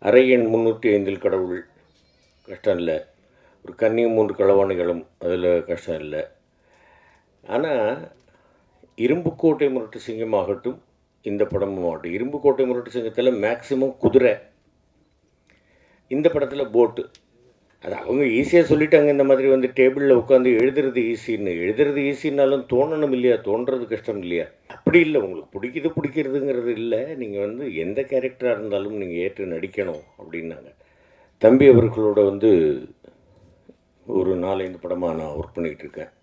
அரை எண் முந்நூற்றி ஐந்தில் கடவுள் கஷ்டம் இல்லை ஒரு கன்னியும் மூன்று களவாணிகளும் அதில் கஷ்டம் இல்லை ஆனால் இரும்புக்கோட்டை முரட்டு சிங்கம் ஆகட்டும் இந்த படமும் ஆகட்டும் இரும்புக்கோட்டை முரட்டு சிங்கத்தில் மேக்ஸிமம் குதிரை இந்த படத்தில் போட்டு அது அவங்க ஈஸியாக சொல்லிட்டாங்க இந்த மாதிரி வந்து டேபிளில் உட்காந்து எழுதுறது ஈஸின்னு எழுதுறது ஈஸின்னாலும் தோணணும் இல்லையா தோன்றது கஷ்டம் இல்லையா அப்படி இல்லை உங்களுக்கு பிடிக்குது பிடிக்கிறதுங்கிறது இல்லை நீங்கள் வந்து எந்த கேரக்டராக இருந்தாலும் நீங்கள் ஏற்று நடிக்கணும் அப்படின்னாங்க தம்பி அவர்களோட வந்து ஒரு நாலஞ்சு படமாக நான் ஒர்க் பண்ணிகிட்டு இருக்கேன்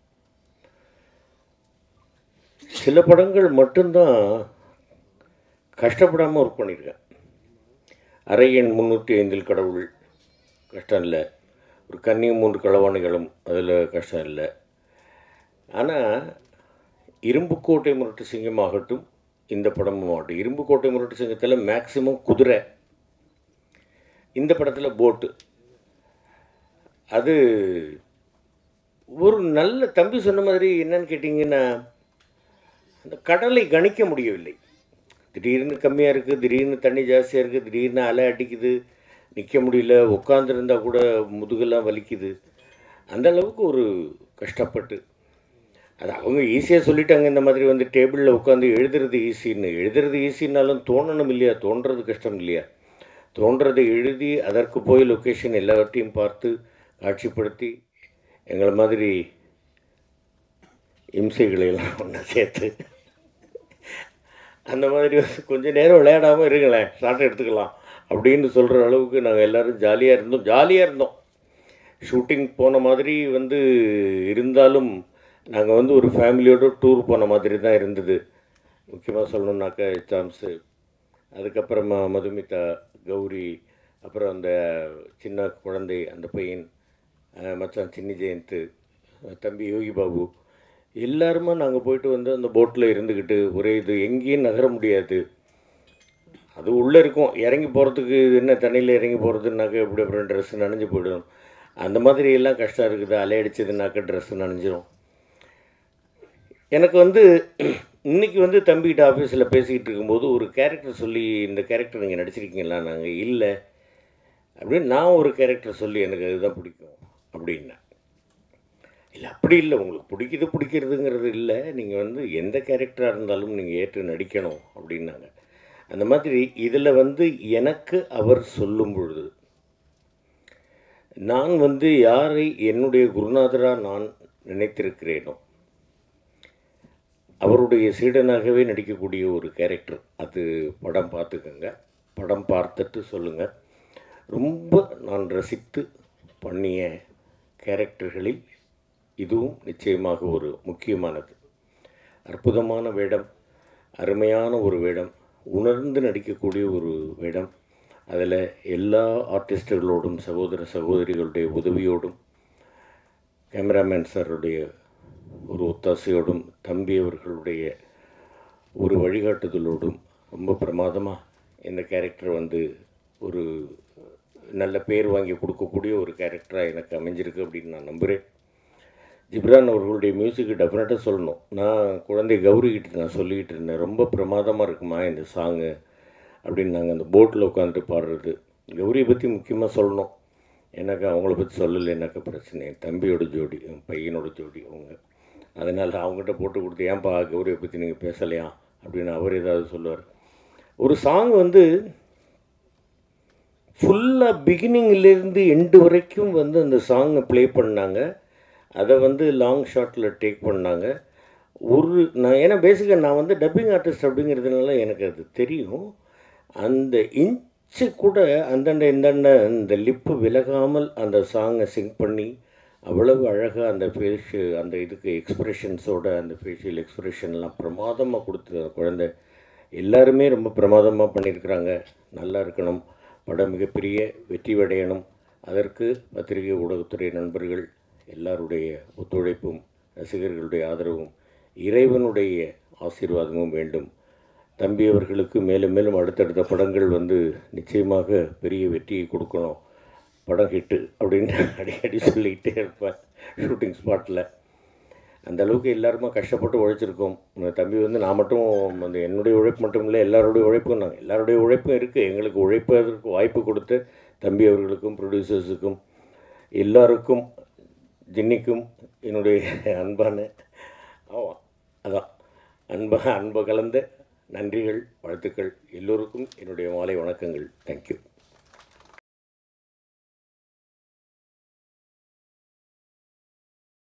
சில படங்கள் மட்டும்தான் கஷ்டப்படாமல் ஒர்க் பண்ணியிருக்கேன் அரை எண் முந்நூற்றி ஐந்தில் கடவுள் கஷ்டம் இல்லை ஒரு கன்னியும் மூன்று களவாணிகளும் அதில் கஷ்டம் இல்லை ஆனால் இரும்புக்கோட்டை முரட்டு சிங்கம் ஆகட்டும் இந்த படமும் ஆகட்டும் இரும்புக்கோட்டை முரட்டு சிங்கத்தில் மேக்ஸிமம் குதிரை இந்த படத்தில் போட்டு அது ஒரு நல்ல தம்பி சொன்ன மாதிரி என்னன்னு கேட்டிங்கன்னா அந்த கடலை கணிக்க முடியவில்லை திடீர்னு கம்மியாக இருக்குது திடீர்னு தண்ணி ஜாஸ்தியாக இருக்குது திடீர்னு அலை அடிக்குது நிற்க முடியல உட்காந்துருந்தா கூட முதுகெல்லாம் வலிக்குது அந்த அளவுக்கு ஒரு கஷ்டப்பட்டு அது அவங்க ஈஸியாக சொல்லிட்டாங்க இந்த மாதிரி வந்து டேபிளில் உட்காந்து எழுதுறது ஈஸின்னு எழுதுறது ஈஸின்னாலும் தோணணும் இல்லையா தோன்றது கஷ்டம் இல்லையா தோன்றதை எழுதி அதற்கு போய் லொக்கேஷன் எல்லாவற்றையும் பார்த்து காட்சிப்படுத்தி எங்களை மாதிரி இம்சைகளை எல்லாம் ஒன்றா சேர்த்து அந்த மாதிரி வந்து கொஞ்ச நேரம் விளையாடாமல் இருங்களேன் ஷார்ட் எடுத்துக்கலாம் அப்படின்னு சொல்கிற அளவுக்கு நாங்கள் எல்லோரும் ஜாலியாக இருந்தோம் ஜாலியாக இருந்தோம் ஷூட்டிங் போன மாதிரி வந்து இருந்தாலும் நாங்கள் வந்து ஒரு ஃபேமிலியோட டூர் போன மாதிரி தான் இருந்தது முக்கியமாக சொல்லணுன்னாக்கா சாம்ஸு அதுக்கப்புறமா மதுமிதா கௌரி அப்புறம் அந்த சின்ன குழந்தை அந்த பையன் அஹ் மச்சான் சின்னி ஜெயந்த் தம்பி யோகி பாபு எல்லாருமா நாங்கள் போயிட்டு வந்து அந்த போட்டில் இருந்துக்கிட்டு ஒரே இது எங்கேயும் நகர முடியாது அது உள்ளே இருக்கும் இறங்கி போகிறதுக்கு என்ன தண்ணியில் இறங்கி போகிறதுனாக்க எப்படி அப்புறம் ட்ரெஸ்ஸு நனைஞ்சு போயிடும் அந்த மாதிரி எல்லாம் கஷ்டம் இருக்குது அலையடிச்சதுனாக்க ட்ரெஸ்ஸு நனைஞ்சிரும் எனக்கு வந்து இன்னைக்கு வந்து தம்பிக்கிட்ட ஆஃபீஸில் பேசிக்கிட்டு இருக்கும்போது ஒரு கேரக்டர் சொல்லி இந்த கேரக்டர் நீங்கள் நடிச்சிருக்கீங்களா நாங்கள் இல்லை அப்படின்னு நான் ஒரு கேரக்டர் சொல்லி எனக்கு அதுதான் பிடிக்கும் அப்படின்னேன் இல்லை அப்படி இல்லை உங்களுக்கு பிடிக்குது பிடிக்கிறதுங்கிறது இல்லை நீங்கள் வந்து எந்த கேரக்டராக இருந்தாலும் நீங்கள் ஏற்று நடிக்கணும் அப்படின்னாங்க அந்த மாதிரி இதில் வந்து எனக்கு அவர் சொல்லும் பொழுது நான் வந்து யாரை என்னுடைய குருநாதராக நான் நினைத்திருக்கிறேனோ அவருடைய சீடனாகவே நடிக்கக்கூடிய ஒரு கேரக்டர் அது படம் பார்த்துக்கோங்க படம் பார்த்துட்டு சொல்லுங்கள் ரொம்ப நான் ரசித்து பண்ணிய கேரக்டர்களில் இதுவும் நிச்சயமாக ஒரு முக்கியமானது அற்புதமான வேடம் அருமையான ஒரு வேடம் உணர்ந்து நடிக்கக்கூடிய ஒரு வேடம் அதில் எல்லா ஆர்டிஸ்டுகளோடும் சகோதர சகோதரிகளுடைய உதவியோடும் கேமராமேன் சாருடைய ஒரு ஒத்தாசையோடும் தம்பி அவர்களுடைய ஒரு வழிகாட்டுதலோடும் ரொம்ப பிரமாதமாக இந்த கேரக்டர் வந்து ஒரு நல்ல பேர் வாங்கி கொடுக்கக்கூடிய ஒரு கேரக்டராக எனக்கு அமைஞ்சிருக்கு அப்படின்னு நான் நம்புகிறேன் ஜிப்ரான் அவர்களுடைய மியூசிக்கு டெஃபினட்டாக சொல்லணும் நான் குழந்தை கௌரி கிட்ட நான் சொல்லிக்கிட்டு இருந்தேன் ரொம்ப பிரமாதமாக இருக்குமா இந்த சாங்கு அப்படின்னு நாங்கள் அந்த போட்டில் உட்காந்துட்டு பாடுறது கௌரியை பற்றி முக்கியமாக சொல்லணும் எனக்கு அவங்கள பற்றி சொல்லலைன்னாக்கா பிரச்சனை என் தம்பியோட ஜோடி என் பையனோட ஜோடி அவங்க அதனால் அவங்ககிட்ட போட்டு கொடுத்து ஏன்பா கௌரியை பற்றி நீங்கள் பேசலையா அப்படின்னு அவர் ஏதாவது சொல்லுவார் ஒரு சாங் வந்து ஃபுல்லாக பிகினிங்லேருந்து எண்டு வரைக்கும் வந்து அந்த சாங்கை ப்ளே பண்ணாங்க அதை வந்து லாங் ஷாட்டில் டேக் பண்ணாங்க ஒரு நான் ஏன்னா பேசிக்காக நான் வந்து டப்பிங் ஆர்டிஸ்ட் அப்படிங்கிறதுனால எனக்கு அது தெரியும் அந்த இன்ச்சு கூட அந்தண்ட இந்தாண்ட அந்த லிப்பு விலகாமல் அந்த சாங்கை சிங் பண்ணி அவ்வளவு அழகாக அந்த ஃபேஸ் அந்த இதுக்கு எக்ஸ்ப்ரெஷன்ஸோட அந்த ஃபேஷியல் எக்ஸ்ப்ரெஷன்லாம் பிரமாதமாக கொடுத்து அந்த குழந்தை எல்லாருமே ரொம்ப பிரமாதமாக பண்ணியிருக்கிறாங்க நல்லா இருக்கணும் படம் மிகப்பெரிய வெற்றி அடையணும் அதற்கு பத்திரிகை ஊடகத்துறை நண்பர்கள் எல்லாருடைய ஒத்துழைப்பும் ரசிகர்களுடைய ஆதரவும் இறைவனுடைய ஆசீர்வாதமும் வேண்டும் தம்பி அவர்களுக்கு மேலும் மேலும் அடுத்தடுத்த படங்கள் வந்து நிச்சயமாக பெரிய வெற்றியை கொடுக்கணும் படம் ஹிட்டு அப்படின்னு அடிக்கடி சொல்லிக்கிட்டே இருப்பேன் ஷூட்டிங் ஸ்பாட்டில் அந்த அளவுக்கு எல்லாருமே கஷ்டப்பட்டு உழைச்சிருக்கோம் உங்க தம்பி வந்து நான் மட்டும் அந்த என்னுடைய உழைப்பு மட்டும் இல்லை எல்லாருடைய உழைப்பும் நாங்கள் எல்லாருடைய உழைப்பும் இருக்குது எங்களுக்கு உழைப்பதற்கு வாய்ப்பு கொடுத்த தம்பி அவர்களுக்கும் ப்ரொடியூசர்ஸுக்கும் எல்லாருக்கும் ஜின்னிக்கும் என்னுடைய அன்பான ஆமாம் அதான் அன்பா அன்பு கலந்த நன்றிகள் வாழ்த்துக்கள் எல்லோருக்கும் என்னுடைய மாலை வணக்கங்கள் தேங்க்யூ